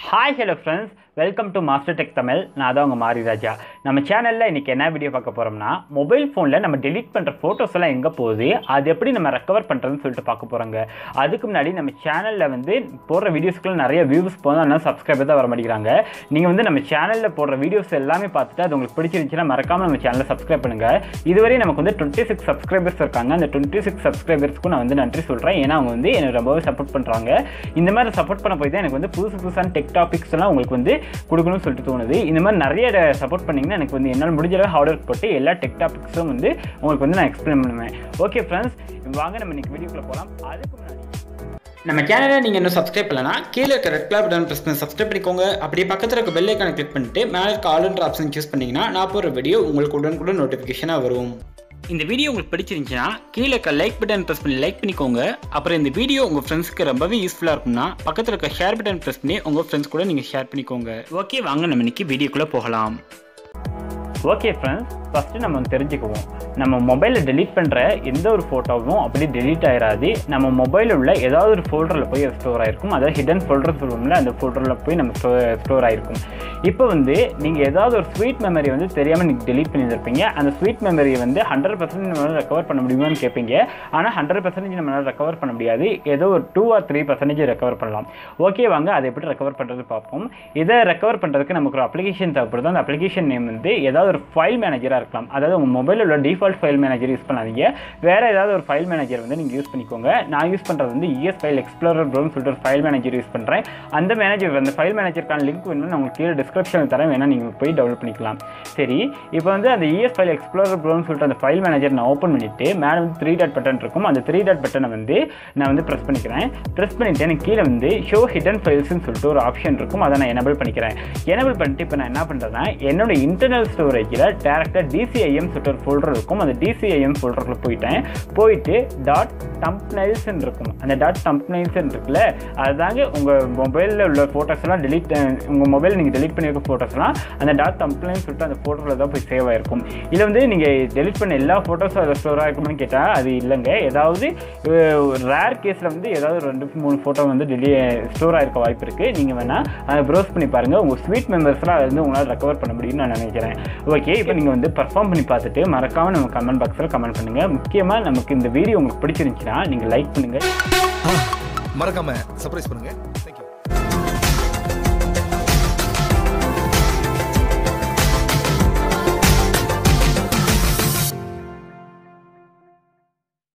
hi hello friends welcome to master tech Tamil நான் தான் உங்கள் மாரி ராஜா நம்ம சேனலில் இன்றைக்கி என்ன வீடியோ பார்க்க போகிறோம்னா மொபைல் ஃபோனில் நம்ம டெலீட் பண்ணுற ஃபோட்டோஸ் எல்லாம் எங்கே போகுது அது எப்படி நம்ம ரெக்கவர் பண்ணுறதுன்னு சொல்லிட்டு பார்க்க போகிறோங்க அதுக்கு முன்னாடி நம்ம சேனலில் வந்து போடுற வீடியோஸ்க்குள்ள நிறைய வியூஸ் போதும் ஆனால் சப்ஸ்கிரைபர் தான் வர மாட்டேங்கிறாங்க நீங்கள் வந்து நம்ம சேனலில் போடுற வீடியோஸ் எல்லாமே பார்த்துட்டு அது உங்களுக்கு பிடிச்சிருந்துச்சுன்னா மறக்காமல் நம்ம சேனலை சப்ஸ்கிரைப் பண்ணுங்கள் இதுவரை நமக்கு வந்து டுவெண்ட்டி சிக்ஸ் சப்ஸ்கிரைபர்ஸ் இருக்காங்க அந்த டுவெண்ட்டி சிக்ஸ் சப்ஸ்கிரைபர்ஸ்க்கும் நான் வந்து நன்றி சொல்கிறேன் ஏன்னா அவங்க வந்து எனக்கு ரொம்பவே சப்போர்ட் பண்ணுறாங்க இந்த மாதிரி சப்போர்ட் பண்ண போய் தான் எனக்கு வந்து புதுசு புதுசான டெக் டாபிக்ஸ் எல்லாம் உங்களுக்கு வந்து கொடுக்கணும்னு சொல்லிட்டு தோணுது இந்த மாதிரி நிறைய சப்போர்ட் பண்ணிங்கன்னா எனக்கு வந்து என்னால் முடிஞ்ச அளவு ஹார்ட் ஒர்க் போட்டு எல்லா டெக் டாபிக்ஸும் வந்து உங்களுக்கு வந்து நான் எக்ஸ்பிளைன் பண்ணுவேன் ஓகே ஃப்ரெண்ட்ஸ் வாங்க நம்ம இன்னைக்கு வீடியோக்குள்ள போகலாம் அதுக்கு முன்னாடி நம்ம சேனலை நீங்கள் இன்னும் சப்ஸ்கிரைப் பண்ணலனா கீழே இருக்க ரெட் கலர் பட்டன் ப்ரெஸ் பண்ணி சப்ஸ்கிரைப் பண்ணிக்கோங்க அப்படியே பக்கத்தில் இருக்க பெல் ஐக்கானை கிளிக் பண்ணிட்டு மேலே இருக்க ஆல்ன்ற ஆப்ஷன் சூஸ் பண்ணிங்கன்னா நான் போகிற வீடியோ உங்களுக்கு உடனுக்குடன் நோட்டிஃபிகேஷனாக வரும் இந்த வீடியோ உங்களுக்கு பிடிச்சிருந்துச்சுன்னா கீழே இருக்க லைக் பட்டன் ப்ரெஸ் பண்ணி லைக் பண்ணிக்கோங்க அப்புறம் இந்த வீடியோ உங்கள் ஃப்ரெண்ட்ஸ்க்கு ரொம்பவே யூஸ்ஃபுல்லாக இருக்கும்னா பக்கத்தில் இருக்க ஷேர் பட்டன் ப்ரெஸ் பண்ணி உங்கள் ஃப்ரெண்ட்ஸ் கூட நீங்கள் ஷேர் பண்ணிக்கோங்க ஓகே வாங்க நம்ம இன்னைக்கு வீடியோக்குள்ளே போகலாம் ஓகே ஃப்ரெண்ட்ஸ் ஃபஸ்ட்டு நம்ம வந்து தெரிஞ்சுக்குவோம் நம்ம மொபைலில் டெலீட் பண்ணுற எந்த ஒரு ஃபோட்டோவும் அப்படி டெலீட் ஆயிடாது நம்ம மொபைலில் உள்ள ஏதாவது ஒரு ஃபோல்டரில் போய் ஸ்டோர் ஆயிருக்கும் அதாவது ஹிடன் ஃபோல்டர் சொல்லுவோம்ல அந்த ஃபோல்டரில் போய் நம்ம ஸ்டோ ஸ்டோர் ஆயிருக்கும் இப்போ வந்து நீங்கள் ஏதாவது ஒரு ஸ்வீட் மெமரி வந்து தெரியாமல் நீங்கள் டெலீட் பண்ணியிருப்பீங்க அந்த ஸ்வீட் மெமரியை வந்து ஹண்ட்ரட் பர்சன்ட் நம்மளால் ரெக்கவர் பண்ண முடியுமான்னு கேட்பீங்க ஆனால் ஹண்ட்ரட் பர்சன்டேஜ் நம்மளால் ரெக்கவர் பண்ண முடியாது ஏதோ ஒரு two or three percentage recover பண்ணலாம் ஓகே வாங்க அதை எப்படி ரெக்கவர் பண்ணுறது பார்ப்போம் இதை ரெக்கவர் பண்ணுறதுக்கு நமக்கு ஒரு அப்ளிகேஷன் தேவைப்படுது அந்த அப்ளிகேஷன் நேம் வந்து ஏதாவது ஒரு ஃபைல் மேனேஜராக இருக்கலாம் அதாவது உங்கள் மொபைலில் உள்ள டிஃபால்ட் ஃபைல் மேனேஜர் யூஸ் பண்ணாதீங்க வேறு ஏதாவது ஒரு ஃபைல் மேனேஜர் வந்து நீங்கள் யூஸ் பண்ணிக்கோங்க நான் யூஸ் பண்ணுறது வந்து இஎஸ் ஃபைல் எக்ஸ்ப்ளோரர் ப்ரோன்னு சொல்லிட்டு ஒரு ஃபைல் மேனேஜர் யூஸ் பண்ணுறேன் அந்த மேனேஜர் அந்த ஃபைல் மேனேஜருக்கான லிங்க் வேணும்னு நான் உங்களுக்கு கீழே டிஸ்கிரிப்ஷனில் தரேன் வேணால் நீங்கள் போய் டெவலப் பண்ணிக்கலாம் சரி இப்போ வந்து அந்த இஎஸ் ஃபைல் எக்ஸ்ப்ளோரர் ப்ரோன்னு சொல்லிட்டு அந்த ஃபைல் மேனேஜர் நான் ஓப்பன் பண்ணிவிட்டு மேலே வந்து த்ரீ டாட் பட்டன் இருக்கும் அந்த த்ரீ டாட் பட்டனை வந்து நான் வந்து ப்ரெஸ் பண்ணிக்கிறேன் ப்ரெஸ் பண்ணிவிட்டு எனக்கு கீழே வந்து ஷோ ஹிடன் ஃபைல்ஸ்னு சொல்லிட்டு ஒரு ஆப்ஷன் இருக்கும் அதை நான் எனபிள் பண்ணிக்கிறேன் எனபிள் பண்ணிட்டு இப்போ நான் என்ன பண்ணுறேன்னா என்னோட இன்டர்னல் ஸ்டோரேஜில் டேரெக்டாக டிசிஐஎம் சொல்லிட்டு ஒரு ஃபோல்டர் இருக்கும் அந்த டிசிஐஎம் ஃபோல்டருக்குள்ள போயிட்டேன் போயிட்டு டாட் டம்ப்னைல்ஸ்ன்னு இருக்கும் அந்த டாட் டம்ப்னைல்ஸ்ன்னு இருக்குல்ல அதுதாங்க உங்கள் மொபைலில் உள்ள ஃபோட்டோஸ் எல்லாம் டெலிட் உங்கள் மொபைல் நீங்கள் டெலிட் பண்ணியிருக்க ஃபோட்டோஸ்லாம் அந்த டாட் டம்ப்னைல்ஸ் சொல்லிட்டு அந்த ஃபோட்டோவில் தான் போய் சேவ் ஆயிருக்கும் இதில் வந்து நீங்கள் டெலிட் பண்ண எல்லா ஃபோட்டோஸும் அதில் ஸ்டோர் ஆகிருக்கும்னு கேட்டால் அது இல்லைங்க ஏதாவது ரேர் கேஸில் வந்து ஏதாவது ரெண்டு மூணு ஃபோட்டோ வந்து டெலி ஸ்டோர் ஆகிருக்க வாய்ப்பு இருக்குது நீங்கள் வேணால் அதை ப்ரௌஸ் பண்ணி பாருங்கள் உங்கள் ஸ்வீட் மெம்பர்ஸ்லாம் அது வந்து உங்களால் ரெக்கவர் பண்ண முடியும்னு நான் நினைக்கிறேன் ஓகே இப்போ நீங்கள் வந்து பர்ஃபார்ம் பண்ணி பார்த்துட்டு மறக்காமல் நம்ம கமெண்ட் பாக்ஸில் கமெண்ட் பண்ணுங்கள் முக்கியமாக நமக்கு இந்த வீடியோ உங்களுக்கு பிடிச்சிருந்துச்சுன்னா நீங்கள் லைக் பண்ணுங்கள் மறக்காம சர்ப்ரைஸ் பண்ணுங்க